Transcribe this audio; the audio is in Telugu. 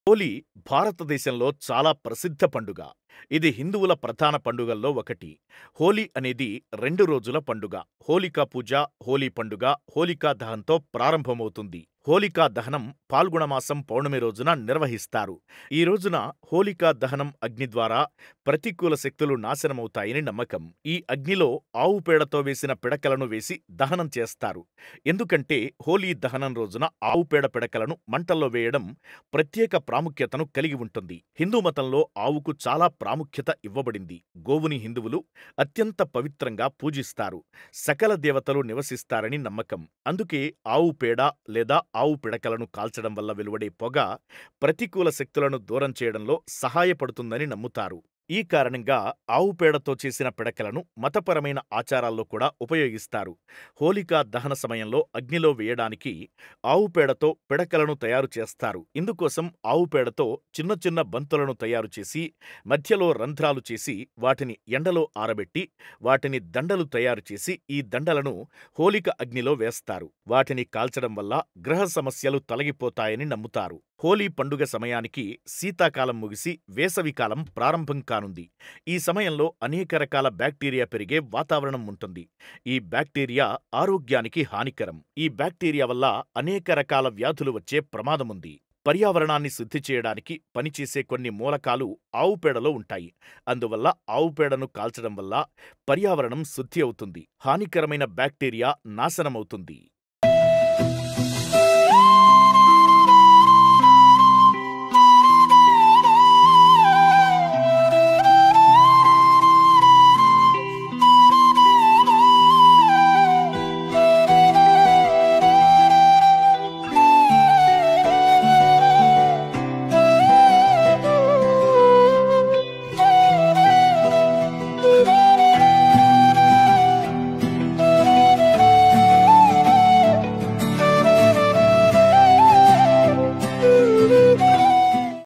హోలీ భారతదేశంలో చాలా ప్రసిద్ధ పండుగ. ఇది హిందువుల ప్రధాన పండుగల్లో ఒకటి. హోలీ అనేది రెండు రోజుల పండుగ. హోళికా పూజ, హోలీ పండుగ, హోళికా దహన్‌తో ప్రారంభమవుతుంది. హోళికా దహనం ఫాల్గుణ మాసం పౌర్ణమి రోజున నిర్వహిస్తారు. ఈ రోజున హోళికా దహనం అగ్ని ద్వారా ప్రతికూల శక్తులు నాశనమవుతాయని నమ్మకం. ఈ అగ్నిలో ఆవు పేడతో వేసిన పిడకలను వేసి దహనం చేస్తారు. ఎందుకంటే హోలీ దహనం రోజున ఆవు పేడ పిడకలను మంటల్లో వేయడం ప్రత్యేక ప్రాముఖ్యతను కలిగి ఉంటుంది. హిందూ మతంలో ఆవుకు చాలా ప్రాముఖ్యత ఇవ్వబడింది. గోవుని హిందువులు అత్యంత పవిత్రంగా పూజిస్తారు. సకల దేవతలు నివసిస్తారని నమ్మకం. అందుకే ఆవు పేడ లేదా ఆవు పిడకలను కాల్చడం వల్ల వెలువడే పొగ ప్రతికూల శక్తులను దూరం చేయడంలో సహాయపడుతుందని నమ్ముతారు. ఈ కారణంగా ఆవు పేడతో చేసిన పిడకలను మతపరమైన ఆచారాల్లో కూడా ఉపయోగిస్తారు. హోళికా దహన సమయంలో అగ్నిలో వేయడానికి ఆవు పేడతో పిడకలను తయారు చేస్తారు. ఇందుకోసం ఆవు పేడతో చిన్న చిన్న బంతులను తయారు చేసి, మధ్యలో రంధ్రాలు చేసి, వాటిని ఎండలో ఆరబెట్టి, వాటిని దండలు తయారు చేసి ఈ దండలను హోళిక అగ్నిలో వేస్తారు. వాటిని కాల్చడం వల్ల గ్రహ సమస్యలు తొలగిపోతాయని నమ్ముతారు. హోలీ పండుగ సమయానికి శీతాకాలం ముగిసి వేసవికాలం ప్రారంభం కానుంది. ఈ సమయంలో అనేక రకాల బ్యాక్టీరియా పెరిగే వాతావరణం ఉంటుంది. ఈ బ్యాక్టీరియా ఆరోగ్యానికి హానికరం. ఈ బ్యాక్టీరియా వల్ల అనేక రకాల వ్యాధులు వచ్చే ప్రమాదముంది. పర్యావరణాన్ని శుద్ధి చేయడానికి పనిచేసే కొన్ని మూలకాలు ఆవు పేడలో ఉంటాయి. అందువల్ల ఆవు పేడను కాల్చడం వల్ల పర్యావరణం శుద్ధి అవుతుంది. హానికరమైన బ్యాక్టీరియా నాశనమవుతుంది.